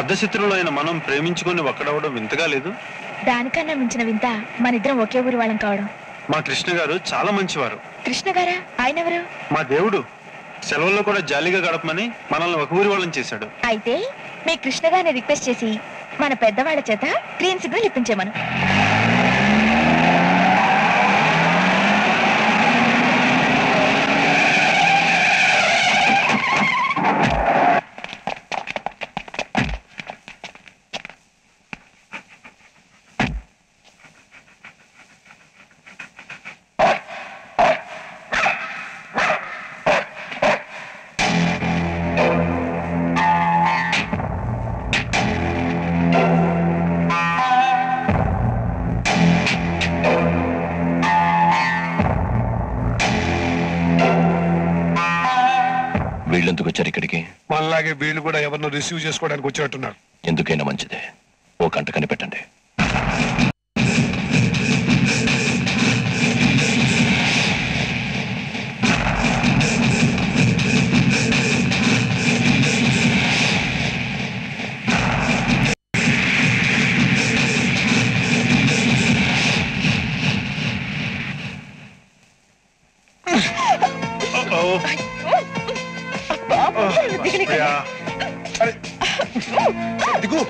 అర్ధశత్రువులు అయిన మనం ప్రేమించుకుని ఒక్కడవడం వింతగా లేదు దానికన్నా మించిన వింత మన ఇద్దరం ఒకే ఊరు వాళ్ళం కావడం మా కృష్ణ గారు చాలా మంచివారు కృష్ణ గారా ఆయన ఎవరు మా దేవుడు సెలవుల్లో కూడా జాలీగా గడపమని మనల్ని ఒక ఊరి వాళ్ళని చేశాడు అయితే మీ కృష్ణ గారిని రిక్వెస్ట్ చేసి మన పెద్దవాళ్ళ చేత గ్రీన్ సిగ్నల్ ఇప్పించేమను వీళ్ళెందుకు వచ్చారు ఇక్కడికి మనలాగే వీళ్ళు కూడా ఎవరినో రిసీవ్ చేసుకోవడానికి వచ్చినట్టున్నారు ఎందుకైనా మంచిదే ఓ గంట కనిపెట్టండి ఓ, ఓ, ప్రియా. దిగు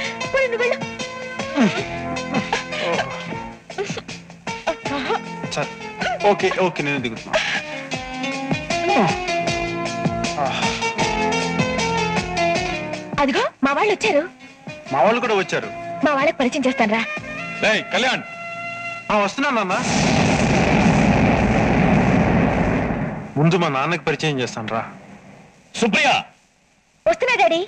సరే ఓకే ఓకే నేను దిగుతున్నా అదిగో మా వాళ్ళు వచ్చారు మా వాళ్ళు కూడా వచ్చారు మా వాళ్ళకి పరిచయం చేస్తాను రా కళ్యాణ్ ఆ, వస్తున్నాను నాన్న ముందు మా నాన్నకి పరిచయం చేస్తాను రా సుప్రియ వస్తున్నా డాడీ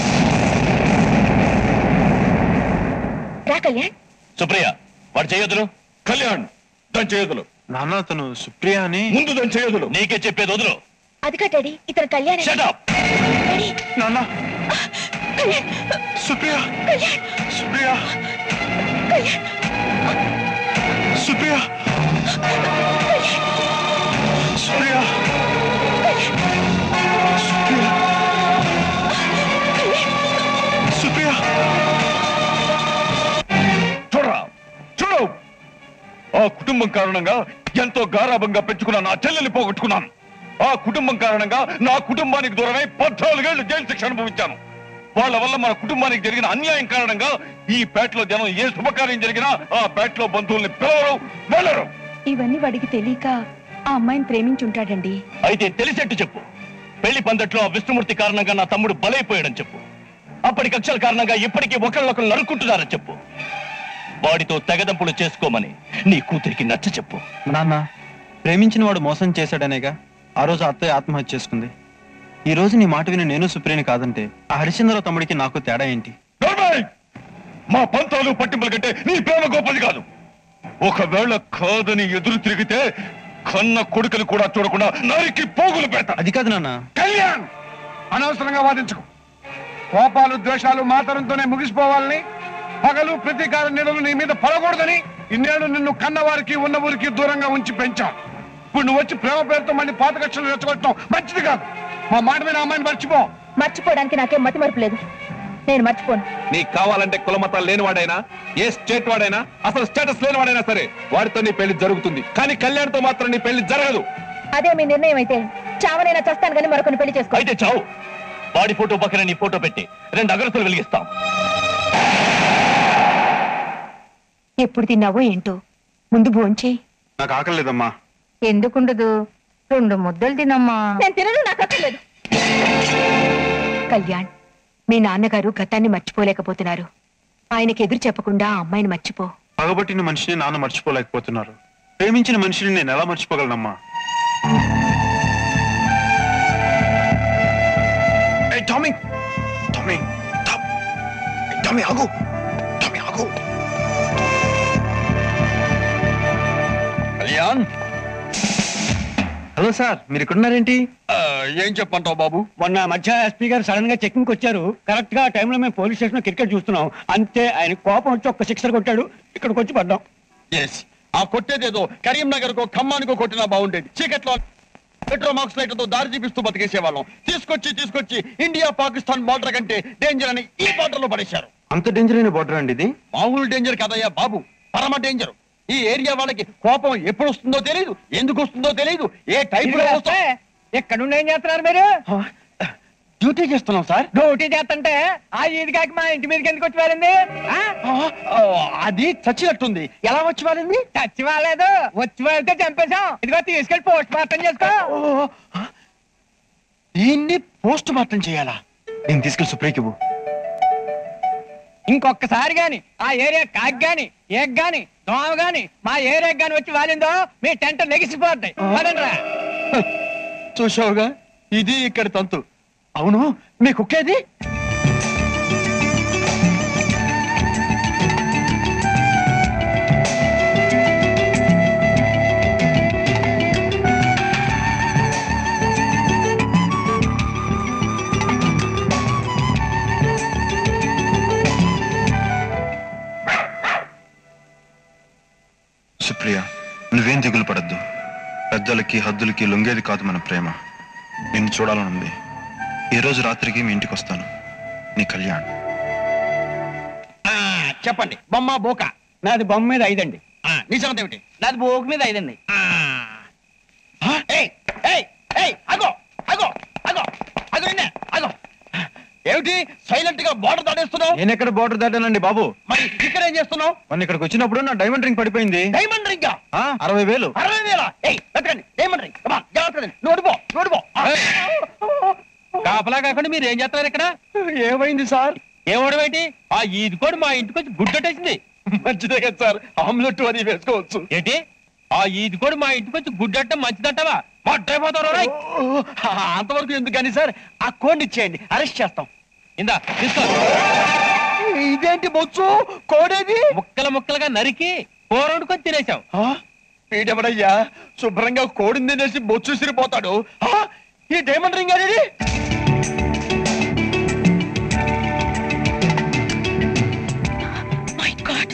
రా కళ్యాణ్ సుప్రియ వాడు చేయొద్దులు కళ్యాణ్ దాని చేయదులు నాన్న తను సుప్రియ అని ముందు దాని చేయదులు నీకే చెప్పేది వదులు అదిగా డాడీ ఇతను కళ్యాణ్ అండి. షటప్ డాడీ నాన్న కళ్యాణ్ సుప్రియ కళ్యాణ్ సుప్రియ కళ్యాణ్ సుప్రియ సుప్రియ సుప్రియ సుప్రియ చూడరా చూడు ఆ కుటుంబం కారణంగా ఎంతో గారాభంగా పెంచుకున్న నా చెల్లెల్ని పోగొట్టుకున్నాను ఆ కుటుంబం కారణంగా నా కుటుంబానికి దూరమై పద్నాలుగేళ్లు జైలు శిక్ష అనుభవించాను వాళ్ళ వల్ల మన కుటుంబానికి జరిగిన అన్యాయం కారణంగా ఈ పేటలో జనం ఏ శుభకార్యం జరిగినా ఆ పేటలో బంధువుల్ని పిలవరు వెళ్ళరు ఇవన్నీ వాడికి తెలియక ఆ అమ్మాయిని ప్రేమించుంటాడండి అయితే తెలిసేట్టు చెప్పు పెళ్లి పందట్లో ఆ విష్ణుమూర్తి కారణంగా నా తమ్ముడు బలైపోయాడని చెప్పు అప్పటి కక్షల కారణంగా ఇప్పటికీ ఒకళ్ళొకరు నరుక్కుంటున్నారని చెప్పు వాడితో తెగదంపులు చేసుకోమని నీ కూతురికి నచ్చ చెప్పు నాన్న ప్రేమించిన వాడు మోసం చేశాడనేగా ఆ రోజు అత్తయ్య ఆత్మహత్య చేసుకుంది ఈ రోజు నీ మాట విని నేను సుప్రియని కాదంటే ఆ హరిశ్చంద్రరావు తమ్ముడికి నాకు తేడా ఏంటి నోర్మై! మా పంతాలు పట్టింపుల కంటే నీ ప్రేమ గొప్పది కాదు ఒకవేళ కాదని ఎదురు తిరిగితే కన్న కొడుకులు కూడా చూడకుండా నరికి పోగులు పెడతా అది కాదు నాన్న కళ్యాణ్ అనవసరంగా వాదించుకు కోపాలు ద్వేషాలు మాతరంతోనే ముగిసిపోవాలని పగలు ప్రతీకార నిడలు నీ మీద పడకూడదని ఇన్నేళ్లు నిన్ను కన్నవారికి ఉన్న ఊరికి దూరంగా ఉంచి పెంచా ఇప్పుడు నువ్వు వచ్చి ప్రేమ పేరుతో మళ్ళీ పాత కక్షలు రెచ్చగొట్టడం మంచిది కాదు మా మాట మీద అమ్మాయిని మర్చిపో మర్చిపోవడానికి నాకేం మతి మరుపు లేదు నేను మర్చిపోను నీకు కావాలంటే కులమతాలు లేనివాడైనా ఏ స్టేట్ వాడైనా అసలు స్టేటస్ లేనివాడైనా సరే వాడితో నీ పెళ్లి జరుగుతుంది కానీ కళ్యాణ్తో మాత్రం నీ పెళ్లి జరగదు అదే మీ నిర్ణయం అయితే చావనైనా చస్తాను కానీ మరొకరిని పెళ్లి చేసుకో అయితే చావు వాడి ఫోటో పక్కన నీ ఫోటో పెట్టి రెండు అగరత్తులు వెలిగిస్తాం ఎప్పుడు తిన్నావో ఏంటో ముందు భోంచేయి నాకు ఆకలి లేదమ్మా ఎందుకుండదు రెండు ముద్దలు తినమ్మా నేను తినను నాకు అక్కర్లేదు కళ్యాణ్ మీ నాన్నగారు గతాన్ని మర్చిపోలేకపోతున్నారు ఆయనకి ఎదురు చెప్పకుండా ఆ అమ్మాయిని మర్చిపో పగబట్టిన మనిషిని నాన్న మర్చిపోలేకపోతున్నారు ప్రేమించిన మనిషిని నేను ఎలా మర్చిపోగలనమ్మా ఏయ్, టామీ టామీ టాప్. ఏయ్, టామీ ఆగు టామీ ఆగు కళ్యాణ్ హలో సార్ మీరు ఇక్కడున్నారేంటి ఏం చెప్పంటావు బాబు మొన్న మధ్య ఎస్పీ గారు సడన్ గా చెకింగ్ వచ్చారు కరెక్ట్ గా ఆ టైంలో మేము పోలీస్ స్టేషన్ లో క్రికెట్ చూస్తున్నాం అంతే ఆయన కోపం వచ్చి ఒక్క సిక్సర్ కొట్టాడు ఇక్కడికి వచ్చి పడ్డాం ఎస్ ఆ కొట్టేదేదో కరీంనగర్ కో ఖమ్మానికో కొట్టినా బాగుండేది చీకట్లో పెట్రోమాక్స్ లైట్లతో దారి చూపిస్తూ బతికేసేవాళ్ళం తీసుకొచ్చి తీసుకొచ్చి ఇండియా పాకిస్తాన్ బార్డర్ కంటే డేంజర్ అని ఈ బార్డర్ లో పడేశారు అంత డేంజర్ అయిన బార్డర్ అండి ఇది మామూలు డేంజర్ కదయ్యా బాబు పరమ డేంజర్ ఈ ఏరియా వాళ్ళకి కోపం ఎప్పుడు వస్తుందో తెలియదు ఎందుకు వస్తుందో తెలియదు ఏ టైప్ లో వస్తుందో ఎక్కడుండి ఏం చేస్తున్నారు మీరు డ్యూటీ చేస్తున్నాం సార్ డ్యూటీ చేస్తుంటే ఆ ఈది కాక మా ఇంటి మీదకి ఎందుకు వచ్చి వెళ్ళింది ఆ? ఆ, అది చచ్చినట్టుంది ఎలా వచ్చి వారింది చచ్చి వాళ్ళలేదు వచ్చి వెళ్తే చంపేశాం ఇదిగో తీసుకెళ్లి పోస్ట్ మార్టం చేసుకో దీన్ని పోస్ట్ మార్టం చేయాలా నేను తీసుకెళ్ళి సుప్రియకి ఇవ్వు ఇంకొకసారి గాని ఆ ఏరియా కాకి గాని ఏక్ గాని దోమ గాని మా ఏరియా గాని వచ్చి వాలిందో మీ టెంట్ లెగిసిపోతాయి పదండ్రా. చూసావుగా ఇది ఇక్కడ తంతు అవును మీ కుక్కేది సుప్రియ నువ్వేం దిగులు పడద్దు పెద్దలకి హద్దులకి లొంగేది కాదు మన ప్రేమ నిన్ను చూడాలనుంది ఈ రోజు రాత్రికి మీ ఇంటికి వస్తాను నీ కళ్యాణ్ ఆ, చెప్పండి బొమ్మ బోక నాది బొమ్మ మీద ఐదండి ఆ, నీ సంగతి ఏమిటి నాది బోకు మీద ఐదండి ఆ. ఆ, ఏయ్ ఏయ్ ఏయ్ అగో అగో అగో అగో నిన్నే అగో ఏమిటి సైలెంట్ గా బార్డర్ దాటేస్తున్నావు నేను ఎక్కడ బార్డర్ దాటానండి బాబు మరి ఇక్కడ ఏం చేస్తున్నావు మొన్న ఇక్కడికి వచ్చినప్పుడు నా డైమండ్ రింగ్ పడిపోయింది డైమండ్ రింగ్ ఆ, అరవై వేలు అరవై వేల ఏయ్ వెతకండి డైమండ్ రింగ్ కమా జాగ్రత్త నోడిపో నోడిపో కాపలా కాకుండా మీరు ఏం చేస్తున్నారు ఇక్కడ ఏమైంది సార్ ఏమోడమేంటి ఆ ఈది కూడా మా ఇంటికి వచ్చి గుడ్డటేసింది మంచిదే కదా సార్ ఆమ్లెట్ అది వేసుకోవచ్చు ఏంటి ఆ ఈది కూడా మా ఇంటికి వచ్చి గుడ్డట్టం మంచిదంటావా మట్టైపోతారు రోయ్. ఓ, అంతవరకు ఎందుకు కానీ సార్ ఆ కోడిని ఇచ్చేయండి అరెస్ట్ చేస్తాం ఇందా తీసుకో ఇదేంటి బొచ్చు కోడేది ముక్కలు ముక్కలుగా నరికి కూర వండుకొని తినేసాం ఆ? వీడెవడయ్యా శుభ్రంగా కోడిని తినేసి బొచ్చు సిరిపోతాడు ఆ? ఈ డైమండ్ రింగ్ అనేది మై గాడ్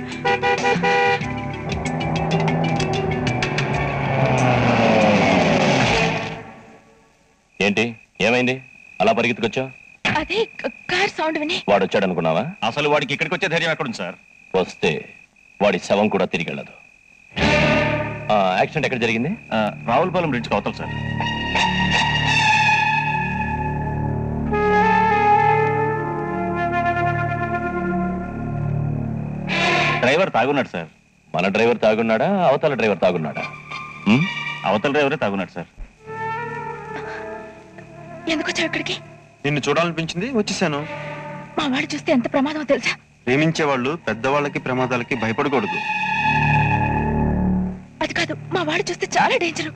ఏంటి ఏమైంది అలా పరిగెత్తుకొచ్చా అదే క- కార్ సౌండ్ విని వాడు వచ్చాడు అనుకున్నావా అసలు వాడికి ఇక్కడికి వచ్చే ధైర్యం ఎక్కడుంది సార్ వస్తే వాడి శవం కూడా తిరిగి వెళ్ళదు ఆ, యాక్సిడెంట్ ఎక్కడ జరిగింది రావులపాలెం బ్రిడ్జ్ అవతల సార్ డ్రైవర్ తాగున్నాడు సార్ మన డ్రైవర్ తాగున్నాడా అవతల డ్రైవర్ తాగున్నాడా ఉమ్? అవతల డ్రైవరే తాగున్నాడు సార్ ఎందుకు వచ్చావు ఇక్కడికి నిన్ను చూడాలనిపించింది వచ్చేసాను మా వాడు చూస్తే ఎంత ప్రమాదమో తెలుసా ప్రేమించే వాళ్ళు పెద్దవాళ్ళకి ప్రమాదాలకి భయపడకూడదు అది కాదు మా వాడు చూస్తే చాలా డేంజర్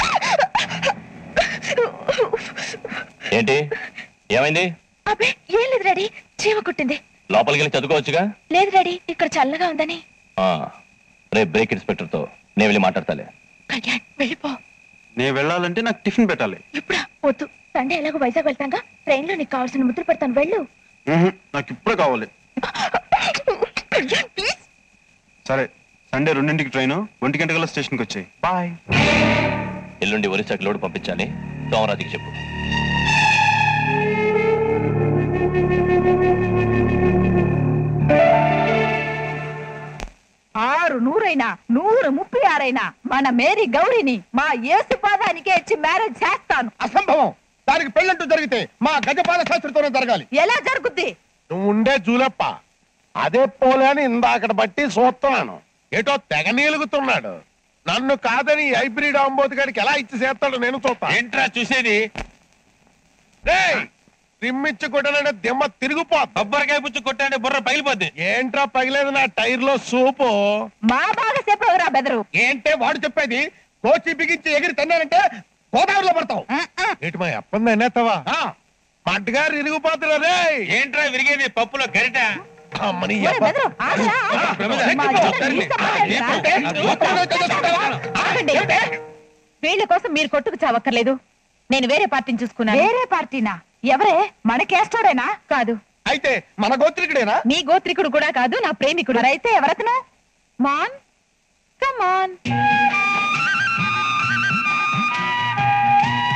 ఏంటి ఏమైంది అబ్బే ఏం లేదు డాడీ చీమ కుట్టింది లోపలికి వెళ్ళి చదువుకోవచ్చుగా లేదు డాడీ ఇక్కడ చల్లగా ఉందని ఆ, రేపు బ్రేక్ ఇన్స్పెక్టర్ తో నేను వెళ్ళి మాట్లాడతాలే కళ్యాణ్ వెళ్ళిపో నేను వెళ్ళాలంటే నాకు టిఫిన్ పెట్టాలి ఇప్పుడా వద్దు సండే ఎలాగో వైజాగ్ వెళ్తాంగా ట్రైన్ లో నీకు కావాల్సిన ముద్ర పెడతాను వెళ్ళు మ్హూ, నాకు ఇప్పుడే కావాలి కళ్యాణ్ ప్లీజ్ సరే సండే రెండింటికి ట్రైన్ ఒంటి గంట కల్లా స్టేషన్కి వచ్చాయి బాయ్ ఎల్లుండి ఒరిస్సాకి లోడ్ పంపించాలి సోమరాజుకి చెప్పు ఆరు నూరైనా నూరు ముప్పై ఆరైనా మన మేరీ గౌరిని మా యేసు పాదానికే ఇచ్చి మ్యారేజ్ చేస్తాను అసంభవం దానికి పెళ్ళంటూ జరిగితే మా గజపాల శాస్త్రితోనే జరగాలి ఎలా జరుగుద్ది నువ్వు ఉండే జూలప్ప అదే పోలే అని ఇందాకట బట్టి చూస్తున్నాను ఏటో తెగ నీలుగుతున్నాడు నన్ను కాదని ఈ హైబ్రిడ్ అంబోతు గారికి ఎలా ఇచ్చి చేస్తాడో నేను చూస్తా ఏంట్రా చూసేది రిమ్మిచ్చి కొట్టానంటే దిమ్మ తిరిగిపోతా కొబ్బరికాయ పుచ్చు కొట్టాడే బుర్ర పగిలిపోద్ది ఏంట్రా పగిలేదు నా టైర్ లో సూపు మా బాగా చెప్పవరా బెదరు ఏంటే వాడు చెప్పేది కోచి బిగించి ఎగిరి తన్నారంటే గోదావరిలో పడతావు ఏంటి మా అప్పంది అనేస్తావా మడ్డగారు ఇరిగిపోతున్నా రే ఏంట్రా విరిగేది పప్పులో గరిట అమ్మని ఒరే బెదరు, ఆగరా, ఆగు. మా ఇద్దరిని ఇష్టపడ్డారా? ఆగండి. వీళ్ళ కోసం మీరు కొట్టుకు చావక్కర్లేదు నేను వేరే పార్టీని చూసుకున్నాను వేరే పార్టీనా ఎవరే మన కేస్టోడేనా కాదు అయితే మన గోత్రికుడేనా నీ గోత్రికుడు కూడా కాదు నా ప్రేమికుడు మరైతే ఎవరతను మాన్ కమాన్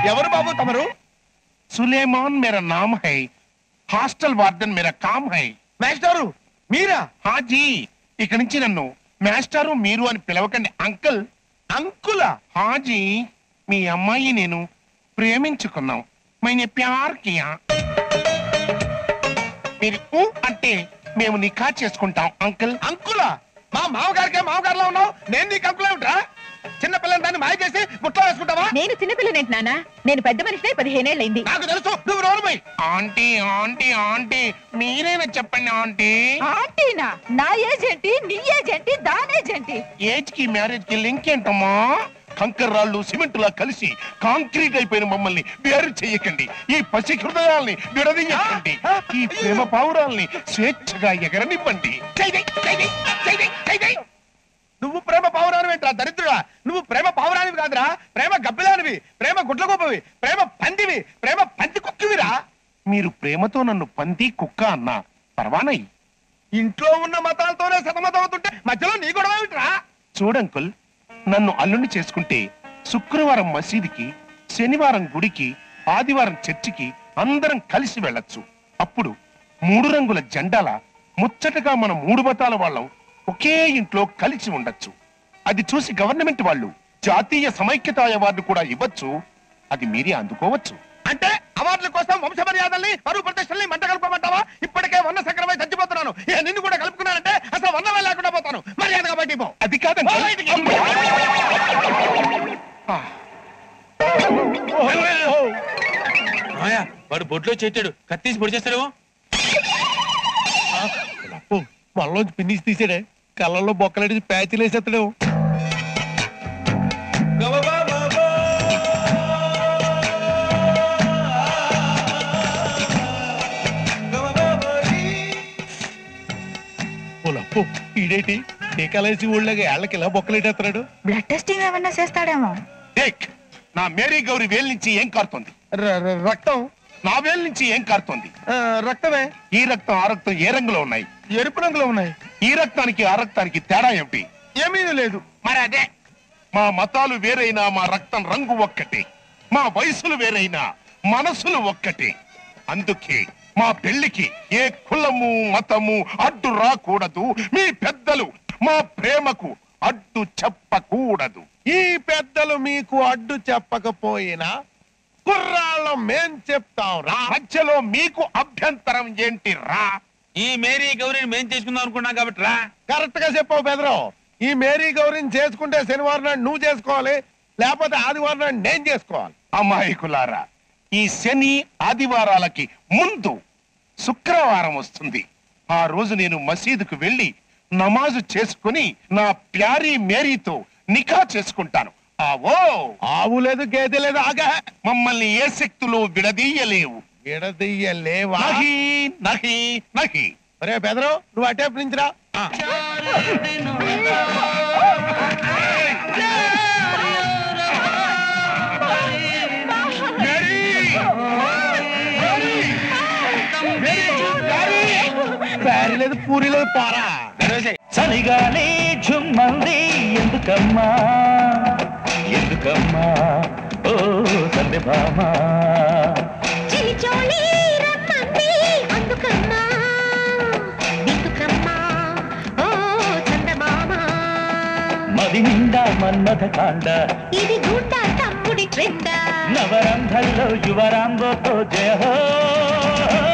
ఎవరు బాబు తమరు సులేమాన్ మేరా నామ్ హై హాస్టల్ వార్డెన్ మేరా కామ్ హై మాస్టారు మీరా హాజీ ఇక నుంచి నన్ను మాస్టారు మీరు అని పిలవకండి అంకుల్ అంకులా హాజీ మీ అమ్మాయి నేను ప్రేమించుకున్నాం మైనే ప్యార్ కియా మీరు ఊ అంటే మేము నికా చేసుకుంటాం అంకుల్ అంకులా మా మామగారికే మామగారులా ఉన్నావు నేను నీకు అంకులే ఉంటా చిన్న పిల్లని దాన్ని మాయ చేసి ముట్లో వేసుకుంటావా నేను చిన్నపిల్లనేంటి నాన్న నేను పెద్ద మనిషినే పదిహేనేళ్ళైంది నాకు తెలుసు నువ్వు రోలుమై ఆంటీ ఆంటీ ఆంటీ మీరేనా చెప్పండి ఆంటీ ఆంటీనా నా ఏజ్ ఏంటి నీ ఏజ్ ఏంటి దాని ఏజ్ ఏంటి ఏజ్ కి మ్యారేజ్ కి లింక్ ఏంటమ్మా కంకర్ రాళ్ళు సిమెంట్ లా కలిసి కాంక్రీట్ అయిపోయిన మమ్మల్ని వేరు చెయ్యకండి ఈ పసి హృదయాల్ని విడదీయకండి ఈ ప్రేమ పావురాల్ని స్వేచ్ఛగా ఎగరనివ్వండి జైదై, జైదై, జైదై, జైదై. నువ్వు ప్రేమ పావురానివి ఏంట్రా దరిద్రుడా నువ్వు ప్రేమ పావురానివి కాదురా ప్రేమ గబ్బిలానివి ప్రేమ గుడ్లగొప్పవి ప్రేమ పందివి ప్రేమ పంది కుక్కివిరా మీరు ప్రేమతో నన్ను పంది కుక్క అన్నా పర్వానయ్యి ఇంట్లో ఉన్న మతాలతోనే సతమతం అవుతుంటే మధ్యలో నీ గొడవ ఏమిట్రా చూడంకుల్ నన్ను అల్లుని చేసుకుంటే శుక్రవారం మసీదుకి శనివారం గుడికి ఆదివారం చర్చికి అందరం కలిసి వెళ్ళొచ్చు అప్పుడు మూడు రంగుల జెండాల ముచ్చటగా మన మూడు మతాల వాళ్ళం ఒకే ఇంట్లో కలిసి ఉండొచ్చు అది చూసి గవర్నమెంట్ వాళ్ళు జాతీయ సమైక్యత అవార్డు కూడా ఇవ్వచ్చు అది మీరే అందుకోవచ్చు అంటే అవార్డుల కోసం వంశ మర్యాదల్ని పరువు ప్రతిష్టల్ని మంట కలుపుకోమంటావా ఇప్పటికే వన్న సక్రమై చచ్చిపోతున్నాను ఇక నిన్ను కూడా కలుపుకున్నానంటే అసలు వన్నమే లేకుండా పోతాను మర్యాదగా బయటికి పో అది కాదండి వాడు బొడ్లో చేతాడు కత్తీసి పొడి చేస్తాడేమో మనలోంచి పిన్నిసి తీసాడే కళ్ళల్లో బొక్కలేసి ప్యాచ్లు వేసేస్తాడు ఓలప్పు ఈడేటి టీకాలేసి ఊళ్ళగా ఏళ్ళకి ఇలా బొక్కలేటేస్తున్నాడు బ్లడ్ టెస్టింగ్ ఏమన్నా చేస్తాడేమో టేక్ నా మేరీ గౌరి వేలు నుంచి ఏం కారుతోంది రక్తం నా వేలు నుంచి ఏం కారుతోంది రక్తమే ఈ రక్తం ఆ రక్తం ఏ రంగులో ఉన్నాయి ఎరుపు రంగులో ఉన్నాయి ఈ రక్తానికి ఆ రక్తానికి తేడా ఏమిటి ఏమీ లేదు మరి అదే మా మతాలు వేరైనా మా రక్తం రంగు ఒక్కటే మా వయసులు వేరైనా మనసులు ఒక్కటే అందుకే మా పెళ్లికి ఏ కులము మతము అడ్డు రాకూడదు మీ పెద్దలు మా ప్రేమకు అడ్డు చెప్పకూడదు ఈ పెద్దలు మీకు అడ్డు చెప్పకపోయినా కుర్రాళ్ళం మేం చెప్తాం రా మధ్యలో మీకు అభ్యంతరం ఏంటి రా ఈ మేరీ గౌరీని మేం చేసుకుందాం అనుకున్నాం కాబట్టి రా కరెక్ట్ గా చెప్పావు బెదరం ఈ మేరీ గౌరిని చేసుకుంటే శనివారం నాడు నువ్వు చేసుకోవాలి లేకపోతే ఆదివారం నాడు నేను చేసుకోవాలి అమాయకులారా ఈ శని ఆదివారాలకి ముందు శుక్రవారం వస్తుంది ఆ రోజు నేను మసీదుకు వెళ్ళి నమాజు చేసుకుని నా ప్యారీ మేరీతో నికా చేసుకుంటాను ఆవో ఆవు లేదు గేదె లేదు ఆగా మమ్మల్ని ఏ శక్తులు విడదీయలేవు విడదీయలేవా నహి నహి నహి అరే బెదరు నువ్వు అటేపు నుంచి రా ప్యారీ లేదు పూరి లేదు పారా చలిగాలి ఝుమ్మంది ఎందుకమ్మా ఎందుకమ్మా ఓ సందెభామా చిలిచోళి రమ్మంది అందుకమ్మా ఎందుకమ్మా ఓ చందమామ మది నిండా మన్మథ కాండ ఇది గుండా తమ్ముడి ట్రెండా నవరంధల్లో యువరాంబోతో జయ హో